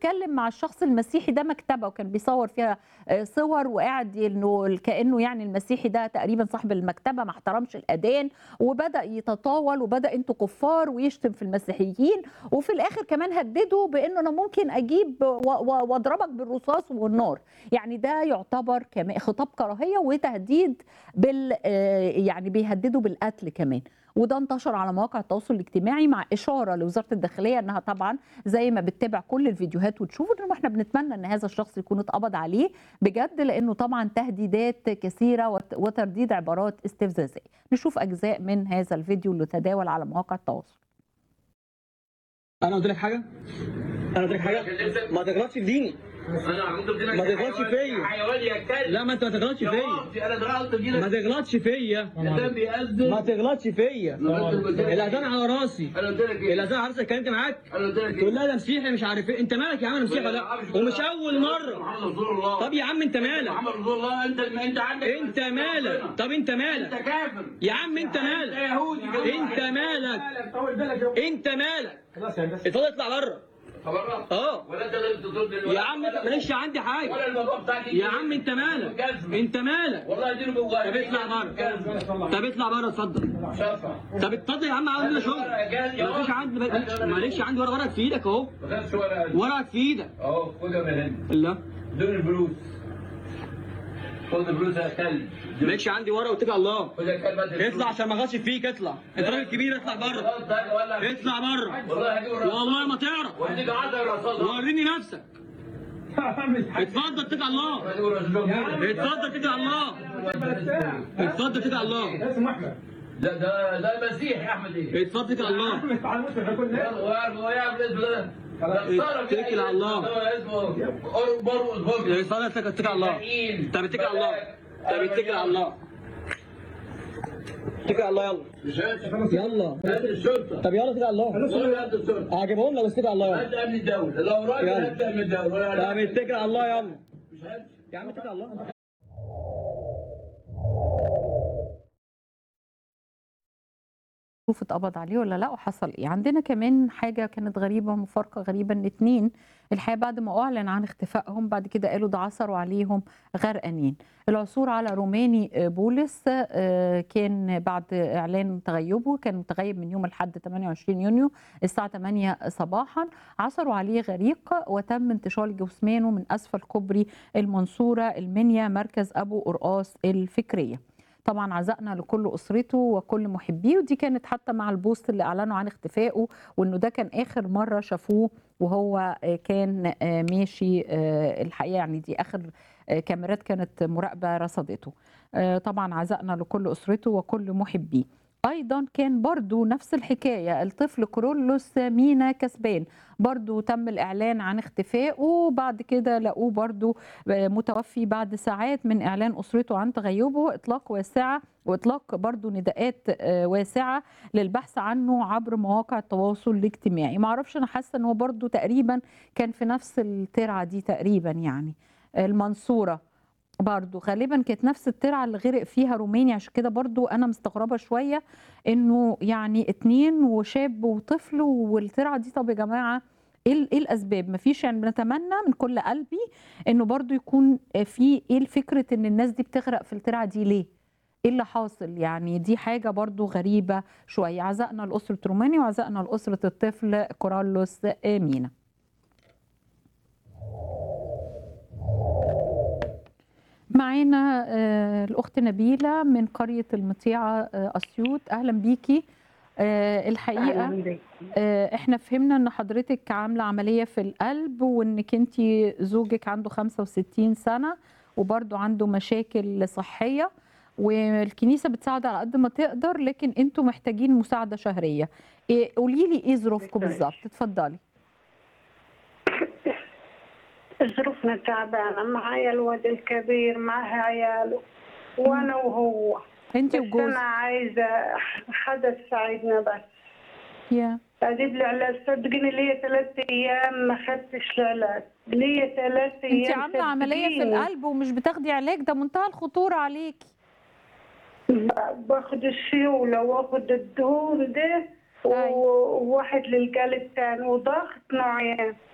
بيتكلم مع الشخص المسيحي ده مكتبه وكان بيصور فيها آه، صور وقاعد انه كانه يعني المسيحي ده تقريبا صاحب المكتبه ما احترمش الاذان وبدا يتطاول وبدا انتوا كفار ويشتم في المسيحيين وفي الاخر كمان هدده بانه انا ممكن اجيب و- و- واضربك بالرصاص والنار يعني ده يعتبر كمان خطاب كراهيه وتهديد بال آه، يعني بيهددوا بالقتل كمان وده انتشر على مواقع التواصل الاجتماعي مع اشاره لوزاره الداخليه انها طبعا زي ما بتتابع كل الفيديوهات وتشوف ان احنا بنتمنى ان هذا الشخص يكون اتقبض عليه بجد لانه طبعا تهديدات كثيره وت- وترديد عبارات استفزازيه نشوف اجزاء من هذا الفيديو اللي تداول على مواقع التواصل انا قلت لك حاجه انا قلت لك حاجه ما تغلطش في ديني انا عملت بدينك ما تغلطش فيا. حيوان يا كلب لا ما انت ما تغلطش يا فيا واطي، انا غلطت ما بدينك تغلطش فيا الادام بيأذن ما تغلطش فيا الاذان على راسي انا قلت لك ايه؟ الاذان على راسي اتكلمت معاك انا قلت لك تقول ايه؟ لا ده مسيحي مش عارف ايه انت مالك يا عم انا مسيحي ولا لا ومش اول مره محمد رسول الله طب يا عم انت مالك محمد رسول الله انت انت عندك انت مالك طب انت انت مالك كافر يا عم انت انت مالك يهودي انت مالك انت مالك اتفضل اطلع بره خبرنا اه ولا انت تقدر ترد يا عم انت مالكش عندي حاجه ولا الموضوع بتاعك يا عم انت مالك انت مالك والله دينه بيوغير طب اطلع بره طب اطلع بره اتفضل شافع طب اتفضل يا عم عاوز شغل مفيش عندي معلش عندي ورق ورقك في ايدك اهو ما خدش ولا ورقك في ايدك اهو خدها من هنا لا دون الفلوس خد الفلوس يا كلب مالكش عندي ورق واتكل على الله خد يا كلب هات الفلوس. اطلع عشان ما اغلطش فيك اطلع انت راجل كبير اطلع بره خلاص ده ولا اطلع بره والله هجيب الرصاص والله ما تعرف واديك عدد الرصاص وريني نفسك اتفضل اتكل على الله هجيب الرصاص اتفضل اتكل على الله اتفضل اتكل على الله اسمه احمد ده ده ده المسيح يا احمد ايه اتفضل اتكل على الله احمد تعال مسلم كل ناس هو يعرف هو يعرف الاسم ده اتكل على الله. هو اسمه برقص برقص اتفضل اتكل على الله طب اتكل على الله طب اتكل على الله اتكل على الله يلا مش هات يلا هات الشرطه طب يلا اتكل على الله والله هات الشرطه هجيبهم لك بس اتكل على الله يلا هات امن الدوله لو راجل يلا. هات امن الدوله ولا طب اتكل على الله يلا مش هات يا عم اتكل على الله شوف اتقبض عليه ولا لا وحصل ايه عندنا كمان حاجه كانت غريبه مفارقه غريبه ان اتنين الحقيقه بعد ما اعلن عن اختفائهم بعد كده قالوا ده عثروا عليهم غرقانين العثور على روماني آه، بولس آه، كان بعد اعلان تغيبه كان متغيب من يوم الاحد 28 يونيو الساعه 8 صباحا عثروا عليه غريق وتم انتشال جثمانه من اسفل كوبري المنصوره المنيا مركز ابو قرقاص الفكريه طبعا عزائنا لكل اسرته وكل محبيه ودي كانت حتى مع البوست اللي اعلنوا عن اختفائه وانه ده كان اخر مره شافوه وهو آه، كان آه، ماشي آه، الحقيقه يعني دي اخر آه، كاميرات كانت مراقبه رصدته آه، طبعا عزائنا لكل اسرته وكل محبيه ايضا كان برضو نفس الحكايه الطفل كورولوس مينا كسبان برضو تم الاعلان عن اختفائه بعد كده لقوه برضو متوفي بعد ساعات من اعلان اسرته عن تغيبه اطلاق واسعه واطلاق برضو نداءات آه، واسعه للبحث عنه عبر مواقع التواصل الاجتماعي ما اعرفش انا حاسه ان هو برضو تقريبا كان في نفس الترعه دي تقريبا يعني المنصوره برضو غالبا كانت نفس الترعه اللي غرق فيها روماني عشان كده برضو انا مستغربه شويه انه يعني اتنين وشاب وطفل والترعه دي طب يا جماعه ايه ال- ايه الاسباب مفيش يعني بنتمنى من كل قلبي انه برضو يكون في ايه الفكره ان الناس دي بتغرق في الترعه دي ليه ايه اللي حاصل يعني دي حاجه برضو غريبه شويه عزائنا لاسره روماني وعزائنا لاسره الطفل كورالوس مينا معانا آه، الاخت نبيله من قريه المطيعه آه، اسيوط اهلا بيكي آه، الحقيقه آه، احنا فهمنا ان حضرتك عامله عمليه في القلب وانك انت زوجك عنده 65 سنه وبرضه عنده مشاكل صحيه والكنيسه بتساعد على قد ما تقدر لكن انتوا محتاجين مساعده شهريه إيه قولي لي ايه ظروفكم بالظبط اتفضلي ظروفنا تعبانة معايا الواد الكبير معها عياله وأنا وهو انت بس وجوزك أنا عايزة حدا يساعدنا بس يا أجيب لي علاج صدقني ليا ثلاث أيام ما خدتش العلاج ليا ثلاث أيام انت عامله عمليه في صدقيني. القلب ومش بتاخدي علاج ده منتهى الخطوره عليكي ب- باخد السيولة واخد الدهون ده أيوة. وواحد للقلب تاني وضغط نوعين